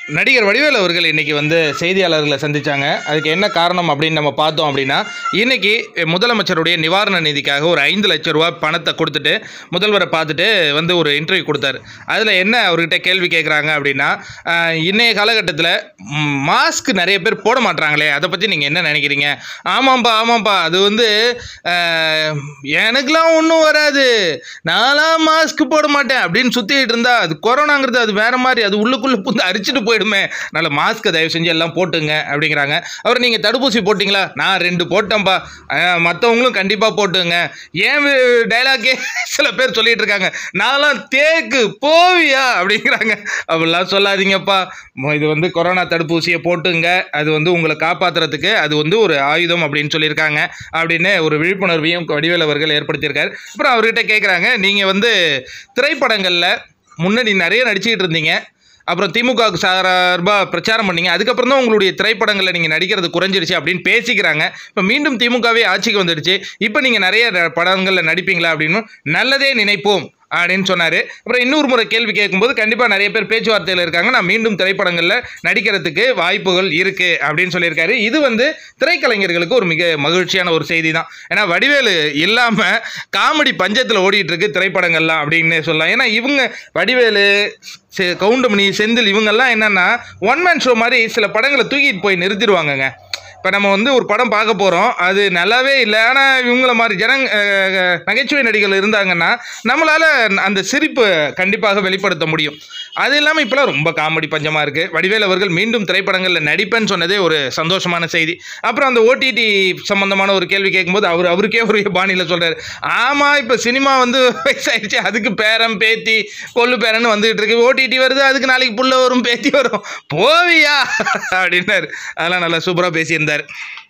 நடிகர் வடிவேல் அவர்கள் இன்னைக்கு வந்து செய்தியாளர்களை சந்திச்சாங்க அதுக்கு என்ன காரணம் அப்படின்னு நம்ம பார்த்தோம் அப்படின்னா இன்னைக்கு முதலமைச்சருடைய நிவாரண நிதிக்காக ஒரு ஐந்து லட்ச ரூபா பணத்தை கொடுத்துட்டு முதல்வரை பார்த்துட்டு வந்து ஒரு இன்டர்வியூ கொடுத்தாரு அதில் என்ன அவர்கிட்ட கேள்வி கேட்குறாங்க அப்படின்னா ஆஹ், இன்னைய காலகட்டத்தில் மாஸ்க் நிறைய பேர் போட மாட்றாங்களே அதை பற்றி நீங்கள் என்ன நினைக்கிறீங்க ஆமாம்ப்பா ஆமாம்ப்பா அது வந்து ஆஹ், எனக்கெல்லாம் ஒன்றும் வராது நான்லாம் மாஸ்க் போட மாட்டேன் அப்படின்னு சுற்றிட்டு இருந்தா அது கொரோனாங்கிறது அது வேற மாதிரி அது உள்ளுக்குள்ளே புந்து அரிச்சிட்டு போயிடுமே அதனால் மாஸ்க்கை தயவு செஞ்சு எல்லாம் போட்டுங்க அப்படிங்கிறாங்க அவர் நீங்கள் தடுப்பூசி போட்டிங்களா நான் ரெண்டு போட்டேன்ப்பா மற்றவங்களும் கண்டிப்பாக போட்டுங்க ஏன் டைலாக்கே சில பேர் சொல்லிட்டு இருக்காங்க நான்லாம் தேக்கு போவியா அப்படிங்கிறாங்க அப்படிலாம் சொல்லாதீங்கப்பா ம- இது வந்து கொரோனா தடுப்பூசியை போட்டுங்க அது வந்து உங்களை காப்பாற்றுறதுக்கு அது வந்து ஒரு ஆயுதம் அப்படின்னு சொல்லியிருக்காங்க அப்படின்னு ஒரு விழிப்புணர்வையும் வடிவேல் அவர்கள் ஏற்படுத்தியிருக்காரு அப்புறம் அவர்கிட்ட கேட்குறாங்க நீங்கள் வந்து திரைப்படங்களில் முன்னாடி நிறைய நடிச்சுக்கிட்டு இருந்தீங்க அப்புறம் திமுகவுக்கு சார்பாக பிரச்சாரம் பண்ணீங்க அதுக்கப்புறம் தான் உங்களுடைய திரைப்படங்களில் நீங்கள் நடிக்கிறது குறைஞ்சிருச்சு அப்படின்னு பேசிக்கிறாங்க இப்போ மீண்டும் திமுகவே ஆட்சிக்கு வந்துடுச்சு இப்போ நீங்கள் நிறைய ந- படங்களில் நடிப்பீங்களா அப்படின்னு நல்லதே நினைப்போம் அப்படின்னு சொன்னார் அப்புறம் இன்னொரு முறை கேள்வி கேட்கும்போது கண்டிப்பாக நிறைய பேர் பேச்சுவார்த்தையில் இருக்காங்க நான் மீண்டும் திரைப்படங்களில் நடிக்கிறதுக்கு வாய்ப்புகள் இருக்குது அப்படின்னு சொல்லியிருக்காரு இது வந்து திரைக்கலைஞர்களுக்கு ஒரு மிக மகிழ்ச்சியான ஒரு செய்தி தான் ஏன்னா வடிவேலு இல்லாமல் காமெடி பஞ்சத்தில் ஓடிட்டு இருக்கு திரைப்படங்கள்லாம் அப்படின்னு சொல்லலாம் ஏன்னா இவங்க வடிவேலு செ- கவுண்டமணி செந்தில் இவங்கெல்லாம் என்னன்னா ஒன் மேன் ஷோ மாதிரி சில படங்களை தூக்கிட்டு போய் நிறுத்திடுவாங்கங்க இப்போ நம்ம வந்து ஒரு படம் பார்க்க போகிறோம் அது நல்லாவே இல்லை ஆனால் இவங்கள மாதிரி ஜனங் அஹ், நகைச்சுவை நடிகர்கள் இருந்தாங்கன்னா நம்மளால் அந்த சிரிப்பு கண்டிப்பாக வெளிப்படுத்த முடியும் அது இல்லாமல் இப்போலாம் ரொம்ப காமெடி பஞ்சமாக இருக்குது வடிவேல் அவர்கள் மீண்டும் திரைப்படங்களில் நடிப்பேன்னு சொன்னதே ஒரு சந்தோஷமான செய்தி அப்புறம் அந்த ஓடிடி சம்மந்தமான ஒரு கேள்வி கேட்கும்போது அவர் அவருக்கே ஒரு பாணியில் சொல்கிறார் ஆமாம் இப்போ சினிமா வந்து வயசாயிடுச்சு அதுக்கு பேரம் பேத்தி கொள்ளு பேரன்னு வந்துகிட்டு இருக்கு ஓடிடி வருது அதுக்கு நாளைக்கு புள்ள வரும் பேத்தி வரும் போவியா அப்படின்னாரு அதெல்லாம் நல்லா சூப்பராக பேசியிருந்தார்